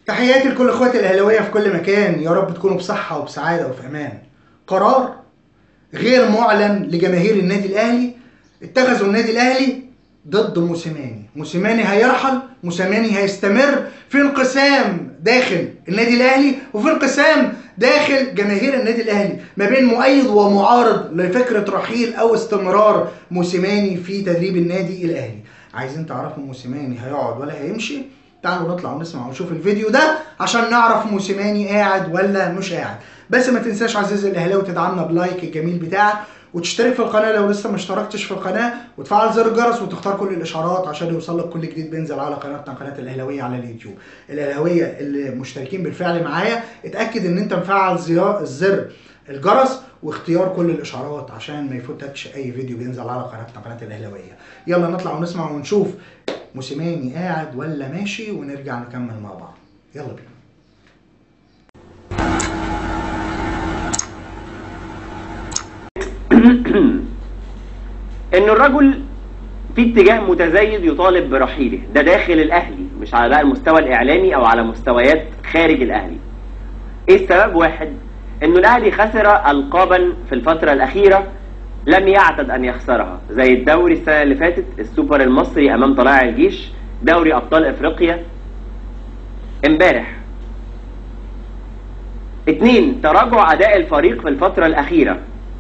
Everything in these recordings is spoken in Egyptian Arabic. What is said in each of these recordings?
تحياتي لكل اخواتي الاهلاويه في كل مكان يا رب تكونوا بصحه وبسعاده وفي امان قرار غير معلن لجماهير النادي الاهلي اتخذوا النادي الاهلي ضد موسيماني موسيماني هيرحل موسيماني هيستمر في انقسام داخل النادي الاهلي وفي انقسام داخل جماهير النادي الاهلي ما بين مؤيد ومعارض لفكره رحيل او استمرار موسيماني في تدريب النادي الاهلي عايزين تعرفوا موسيماني هيقعد ولا هيمشي تعالوا نطلع ونسمع ونشوف الفيديو ده عشان نعرف موسيماني قاعد ولا مش قاعد بس ما تنساش عزيزي الاهلاوي تدعمنا بلايك الجميل بتاعك وتشترك في القناه لو لسه ما اشتركتش في القناه وتفعل زر الجرس وتختار كل الاشعارات عشان يوصلك كل جديد بينزل على قناتنا قناه الاهلاويه على اليوتيوب الاهلاويه اللي مشتركين بالفعل معايا اتاكد ان انت مفعل زيا- زر الجرس واختيار كل الاشعارات عشان ما يفوتكش اي فيديو بينزل على قناتنا قناه الاهلاويه يلا نطلع ونسمع ونشوف موسيماني قاعد ولا ماشي ونرجع نكمل مع بعض يلا بينا ان الرجل في اتجاه متزايد يطالب برحيله ده داخل الاهلي مش على بقى المستوى الاعلامي او على مستويات خارج الاهلي ايه السبب واحد انه الاهلي خسر القابا في الفترة الاخيرة لم يعتد ان يخسرها زي الدوري السنة اللي فاتت السوبر المصري امام طلائع الجيش دوري ابطال افريقيا امبارح اتنين تراجع اداء الفريق في الفترة الاخيرة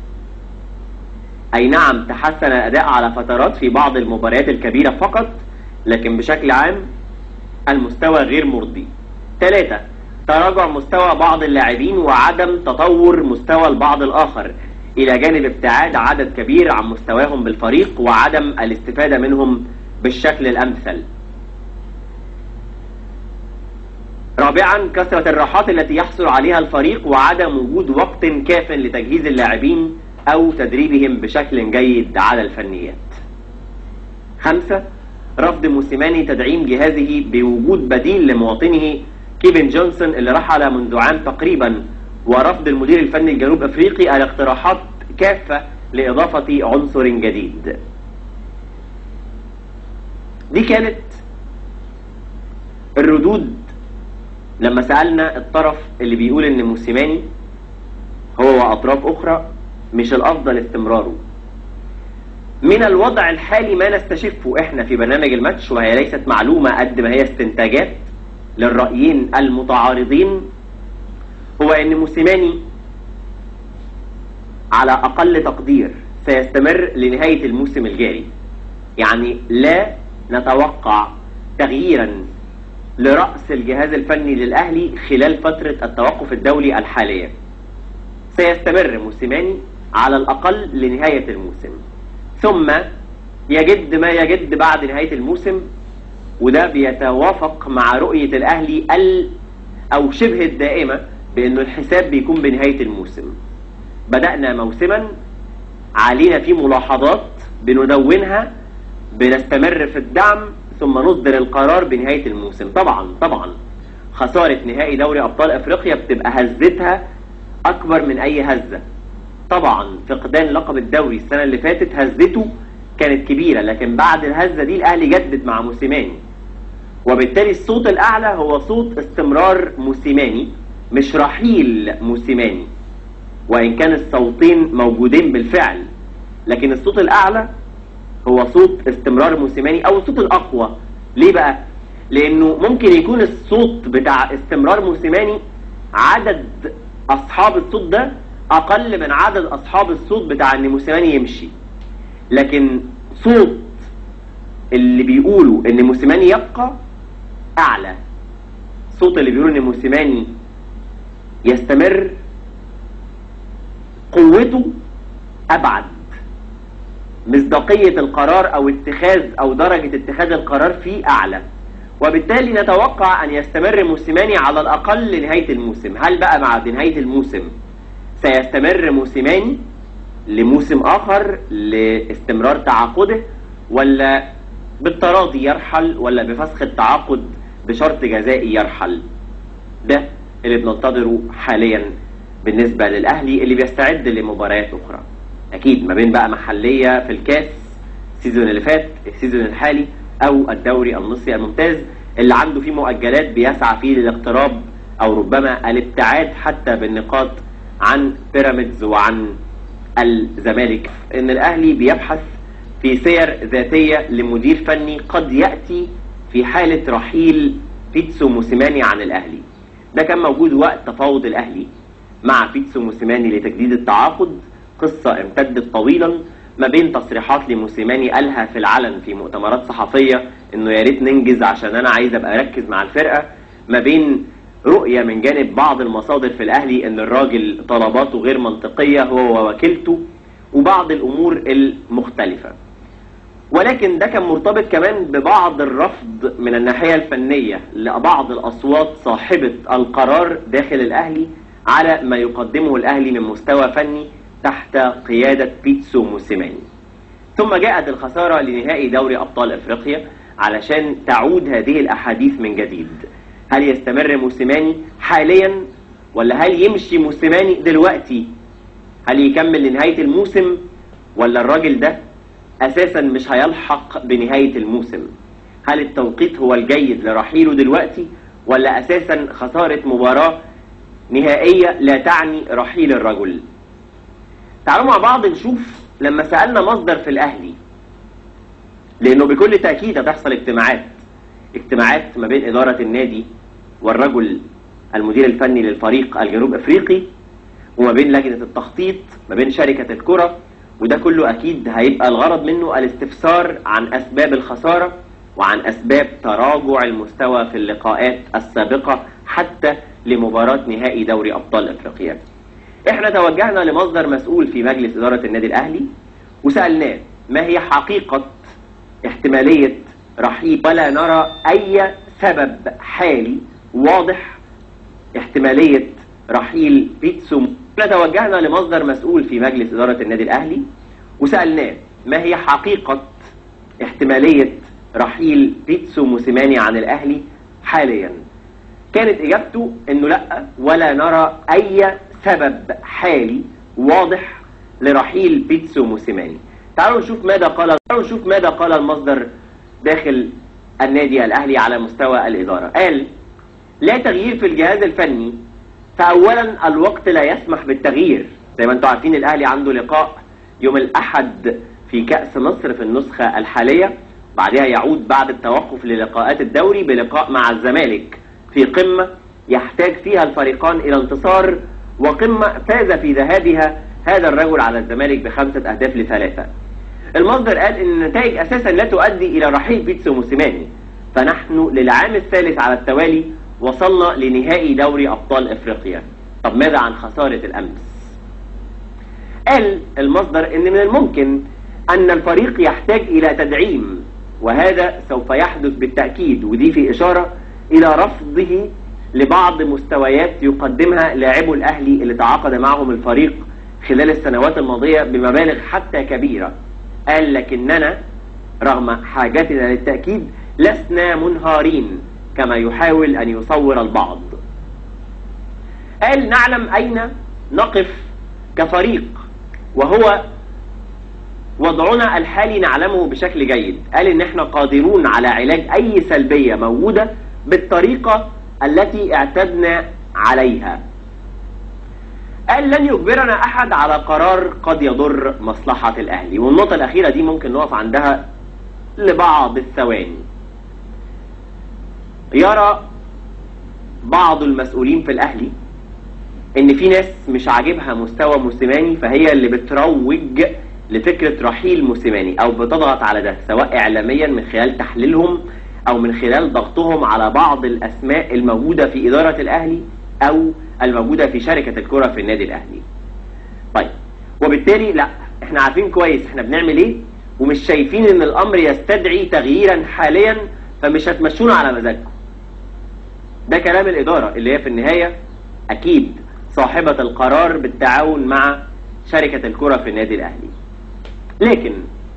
اي نعم تحسن الاداء على فترات في بعض المباريات الكبيرة فقط لكن بشكل عام المستوى غير مرضي ثلاثة تراجع مستوى بعض اللاعبين وعدم تطور مستوى البعض الاخر الى جانب ابتعاد عدد كبير عن مستواهم بالفريق وعدم الاستفادة منهم بالشكل الامثل رابعا كثرة الراحات التي يحصل عليها الفريق وعدم وجود وقت كاف لتجهيز اللاعبين او تدريبهم بشكل جيد على الفنيات خمسة رفض موسيماني تدعيم جهازه بوجود بديل لمواطنه كيفن جونسون اللي رحل منذ عام تقريبا ورفض المدير الفني الجنوب افريقي الاقتراحات كافة لاضافة عنصر جديد دي كانت الردود لما سألنا الطرف اللي بيقول ان موسيماني هو واطراف اخرى مش الافضل استمراره من الوضع الحالي ما نستشفه احنا في برنامج الماتش وهي ليست معلومة قد ما هي استنتاجات للرأيين المتعارضين هو ان موسيماني على اقل تقدير سيستمر لنهاية الموسم الجاري يعني لا نتوقع تغييرا لرأس الجهاز الفني للأهلي خلال فترة التوقف الدولي الحالية سيستمر موسيماني على الأقل لنهاية الموسم ثم يجد ما يجد بعد نهاية الموسم وده بيتوافق مع رؤية الأهلي ال أو شبه الدائمة بأنه الحساب بيكون بنهاية الموسم بدأنا موسما علينا فيه ملاحظات بندونها بنستمر في الدعم ثم نصدر القرار بنهاية الموسم طبعا طبعا خسارة نهائي دوري أبطال أفريقيا بتبقى هزتها أكبر من أي هزة طبعا فقدان لقب الدوري السنة اللي فاتت هزته كانت كبيرة لكن بعد الهزة دي الأهلي جدد مع موسيماني وبالتالي الصوت الأعلى هو صوت استمرار موسيماني مش رحيل موسيماني وإن كان الصوتين موجودين بالفعل لكن الصوت الأعلى هو صوت استمرار موسيماني او الصوت الاقوى ليه بقى لانه ممكن يكون الصوت بتاع استمرار موسيماني عدد اصحاب الصوت ده اقل من عدد اصحاب الصوت بتاع ان موسيماني يمشي لكن صوت اللي بيقولوا ان موسيماني يبقى اعلى صوت اللي بيقولوا ان موسيماني يستمر قوته ابعد مصداقية القرار او اتخاذ او درجة اتخاذ القرار فيه اعلى وبالتالي نتوقع ان يستمر موسيماني على الاقل لنهاية الموسم هل بقى بعد نهاية الموسم سيستمر موسيماني لموسم اخر لاستمرار تعاقده ولا بالتراضي يرحل ولا بفسخ التعاقد بشرط جزائي يرحل ده اللي بننتظره حاليا بالنسبة للاهلي اللي بيستعد لمباريات اخرى اكيد ما بين بقى محلية في الكاس السيزون اللي فات السيزون الحالي او الدوري المصري الممتاز اللي عنده فيه مؤجلات بيسعى فيه للاقتراب او ربما الابتعاد حتى بالنقاط عن بيراميدز وعن الزمالك ان الاهلي بيبحث في سير ذاتية لمدير فني قد يأتي في حالة رحيل بيتسو موسيماني عن الاهلي ده كان موجود وقت تفاوض الاهلي مع بيتسو موسيماني لتجديد التعاقد قصة امتدت طويلا ما بين تصريحات لموسيماني قالها في العلن في مؤتمرات صحفية انه يا ريت ننجز عشان انا عايز ابقى اركز مع الفرقة ما بين رؤية من جانب بعض المصادر في الاهلي ان الراجل طلباته غير منطقية هو ووكيلته وبعض الامور المختلفة ولكن ده كان مرتبط كمان ببعض الرفض من الناحية الفنية لبعض الأصوات صاحبة القرار داخل الأهلي على ما يقدمه الأهلي من مستوى فني تحت قيادة بيتسو موسيماني ثم جاءت الخسارة لنهائي دوري أبطال إفريقيا علشان تعود هذه الأحاديث من جديد هل يستمر موسيماني حاليا ولا هل يمشي موسيماني دلوقتي هل يكمل لنهاية الموسم ولا الراجل ده اساسا مش هيلحق بنهاية الموسم هل التوقيت هو الجيد لرحيله دلوقتي ولا اساسا خسارة مباراة نهائية لا تعني رحيل الرجل تعالوا مع بعض نشوف لما سألنا مصدر في الاهلي لانه بكل تأكيد هتحصل اجتماعات اجتماعات ما بين ادارة النادي والرجل المدير الفني للفريق الجنوب افريقي وما بين لجنة التخطيط ما بين شركة الكرة وده كله اكيد هيبقى الغرض منه الاستفسار عن اسباب الخسارة وعن اسباب تراجع المستوى في اللقاءات السابقة حتى لمباراة نهائي دوري ابطال افريقيا احنا توجهنا لمصدر مسؤول في مجلس ادارة النادي الاهلي وسألناه ما هي حقيقة احتمالية رحيل ولا نرى اي سبب حالي واضح احتمالية رحيل بيتسو احنا توجهنا لمصدر مسؤول في مجلس إدارة النادي الأهلي وسألناه ما هي حقيقة احتمالية رحيل بيتسو موسيماني عن الأهلي حاليا كانت إجابته أنه لا ولا نرى أي سبب حالي واضح لرحيل بيتسو موسيماني تعالوا نشوف ماذا قال تعالوا نشوف ماذا قال المصدر داخل النادي الأهلي على مستوى الإدارة قال لا تغيير في الجهاز الفني فأولا الوقت لا يسمح بالتغيير زي ما انتم عارفين الأهلي عنده لقاء يوم الأحد في كأس مصر في النسخة الحالية بعدها يعود بعد التوقف للقاءات الدوري بلقاء مع الزمالك في قمة يحتاج فيها الفريقان إلى انتصار وقمة فاز في ذهابها هذا الرجل على الزمالك بخمسة أهداف لثلاثة المصدر قال إن النتائج أساسا لا تؤدي إلى رحيل بيتسو موسيماني فنحن للعام الثالث على التوالي وصلنا لنهائي دوري أبطال إفريقيا طب ماذا عن خسارة الأمس قال المصدر ان من الممكن ان الفريق يحتاج الى تدعيم وهذا سوف يحدث بالتأكيد ودي في اشارة الى رفضه لبعض مستويات يقدمها لاعبو الاهلي اللي تعاقد معهم الفريق خلال السنوات الماضية بمبالغ حتى كبيرة قال لكننا رغم حاجتنا للتأكيد لسنا منهارين كما يحاول ان يصور البعض قال نعلم اين نقف كفريق وهو وضعنا الحالي نعلمه بشكل جيد قال ان احنا قادرون على علاج اي سلبية موجودة بالطريقة التي اعتدنا عليها قال لن يجبرنا احد على قرار قد يضر مصلحة الاهلي والنقطة الاخيرة دي ممكن نقف عندها لبعض الثواني يرى بعض المسؤولين في الاهلي ان في ناس مش عاجبها مستوى موسيماني فهي اللي بتروج لفكرة رحيل موسيماني او بتضغط على ده سواء اعلاميا من خلال تحليلهم او من خلال ضغطهم على بعض الاسماء الموجودة في ادارة الاهلي او الموجودة في شركة الكرة في النادي الاهلي طيب وبالتالي لا احنا عارفين كويس احنا بنعمل ايه ومش شايفين ان الامر يستدعي تغييرا حاليا فمش هتمشونا على مزاجكم ده كلام الادارة اللي هي في النهاية اكيد صاحبة القرار بالتعاون مع شركة الكرة في النادي الاهلي لكن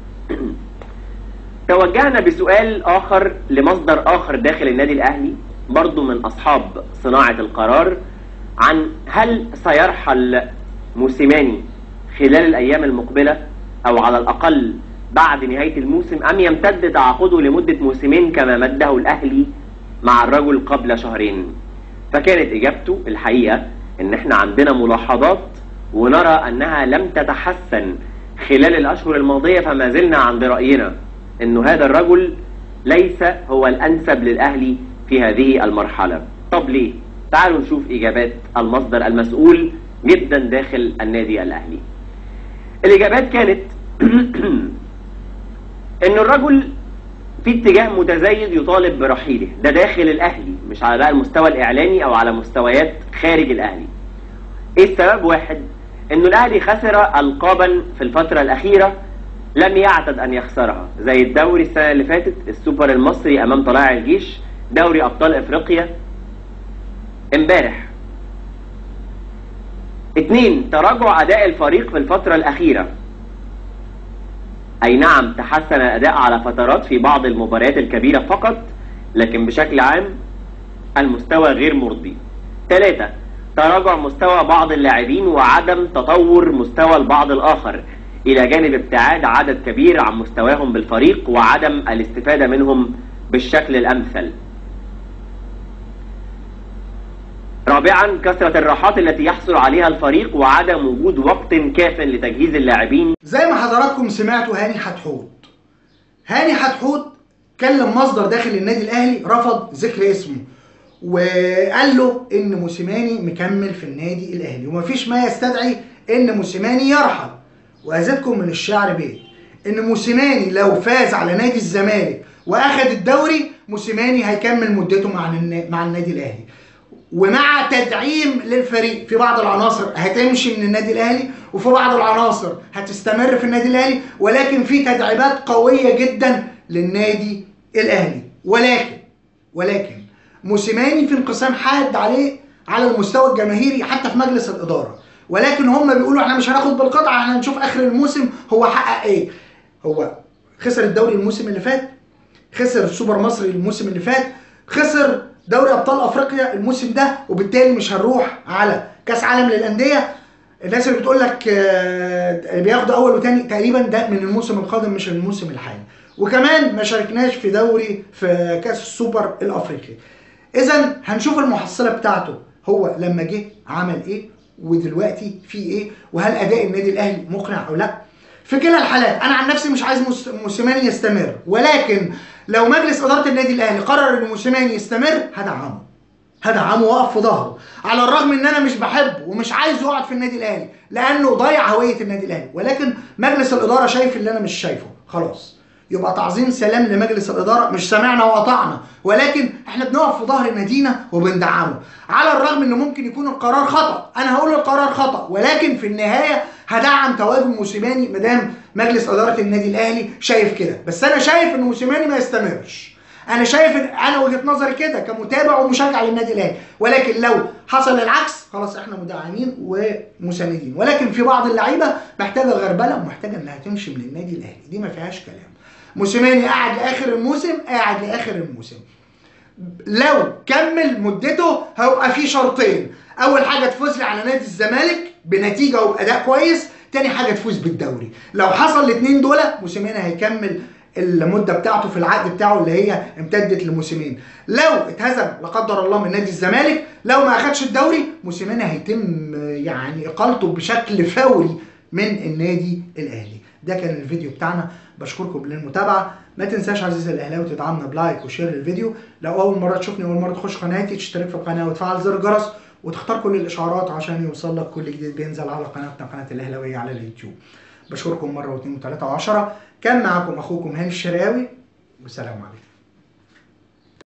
توجهنا بسؤال اخر لمصدر اخر داخل النادي الاهلي برضو من اصحاب صناعة القرار عن هل سيرحل موسيماني خلال الايام المقبلة او على الاقل بعد نهاية الموسم ام يمتد تعاقده لمدة موسمين كما مده الاهلي مع الرجل قبل شهرين فكانت اجابته الحقيقه ان احنا عندنا ملاحظات ونرى انها لم تتحسن خلال الاشهر الماضيه فما زلنا عند راينا انه هذا الرجل ليس هو الانسب للاهلي في هذه المرحله طب ليه تعالوا نشوف اجابات المصدر المسؤول جدا داخل النادي الاهلي الاجابات كانت ان الرجل في اتجاه متزايد يطالب برحيله ده داخل الاهلي مش على بقى المستوى الاعلامي او على مستويات خارج الاهلي ايه السبب واحد انه الاهلي خسر القابا في الفتره الاخيره لم يعتد ان يخسرها زي الدوري السنه اللي فاتت السوبر المصري امام طلائع الجيش دوري ابطال افريقيا امبارح اتنين تراجع اداء الفريق في الفتره الاخيره اي نعم تحسن الاداء على فترات في بعض المباريات الكبيره فقط لكن بشكل عام المستوى غير مرضي ثلاثة تراجع مستوى بعض اللاعبين وعدم تطور مستوى البعض الآخر إلى جانب ابتعاد عدد كبير عن مستواهم بالفريق وعدم الاستفادة منهم بالشكل الأمثل رابعا كثرة الراحات التي يحصل عليها الفريق وعدم وجود وقت كاف لتجهيز اللاعبين زي ما حضراتكم سمعتوا هاني حتحوت هاني حتحوت كلم مصدر داخل النادي الاهلي رفض ذكر اسمه وقال له ان موسيماني مكمل في النادي الاهلي ومفيش ما يستدعي ان موسيماني يرحل وازيدكم من الشعر بيت ان موسيماني لو فاز على نادي الزمالك واخد الدوري موسيماني هيكمل مدته مع النا- مع النادي الاهلي ومع تدعيم للفريق في بعض العناصر هتمشي من النادي الاهلي وفي بعض العناصر هتستمر في النادي الاهلي ولكن في تدعيمات قويه جدا للنادي الاهلي ولكن ولكن موسيماني في انقسام حاد عليه على المستوى الجماهيري حتى في مجلس الاداره ولكن هم بيقولوا احنا مش هناخد بالقطعه احنا هنشوف اخر الموسم هو حقق ايه هو خسر الدوري الموسم اللي فات خسر السوبر مصري الموسم اللي فات خسر دوري ابطال افريقيا الموسم ده وبالتالي مش هنروح على كاس عالم للانديه الناس اللي بتقول لك آه، بياخدوا اول وتاني تقريبا ده من الموسم القادم مش الموسم الحالي وكمان ما شاركناش في دوري في كاس السوبر الافريقي اذا هنشوف المحصله بتاعته هو لما جه عمل ايه ودلوقتي في ايه وهل اداء النادي الاهلي مقنع او لا في كلا الحالات انا عن نفسي مش عايز موس- موسيماني يستمر ولكن لو مجلس اداره النادي الاهلي قرر ان موسيماني يستمر هدعمه هدعمه واقف في ظهره على الرغم ان انا مش بحبه ومش عايزه يقعد في النادي الاهلي لانه ضيع هويه النادي الاهلي ولكن مجلس الاداره شايف اللي انا مش شايفه خلاص يبقى تعظيم سلام لمجلس الاداره مش سمعنا وقطعنا ولكن احنا بنقف في ظهر نادينا وبندعمه على الرغم ان ممكن يكون القرار خطا انا هقول القرار خطا ولكن في النهايه هدعم تواجد موسيماني مدام مجلس اداره النادي الاهلي شايف كده بس انا شايف ان موسيماني ما يستمرش انا شايف ان انا وجهه نظري كده كمتابع ومشجع للنادي الاهلي ولكن لو حصل العكس خلاص احنا مدعمين ومساندين ولكن في بعض اللعيبه محتاجه غربله ومحتاجه انها تمشي من النادي الاهلي دي ما فيهاش كلام موسيماني قاعد لاخر الموسم قاعد لاخر الموسم لو كمل مدته هيبقى في شرطين اول حاجه تفوز لي على نادي الزمالك بنتيجه وباداء كويس تاني حاجه تفوز بالدوري لو حصل الاثنين دول موسيماني هيكمل المده بتاعته في العقد بتاعه اللي هي امتدت لموسمين لو اتهزم لا قدر الله من نادي الزمالك لو ما اخدش الدوري موسيماني هيتم يعني اقالته بشكل فوري من النادي الاهلي ده كان الفيديو بتاعنا بشكركم للمتابعه ما تنساش عزيزي الاهلاوي تدعمنا بلايك وشير للفيديو لو اول مره تشوفني اول مره تخش قناتي تشترك في القناه وتفعل زر الجرس وتختار كل الاشعارات عشان يوصل لك كل جديد بينزل على قناتنا قناه الاهلاويه على اليوتيوب بشكركم مره واثنين وثلاثه وعشره كان معكم اخوكم هاني الشراوي والسلام عليكم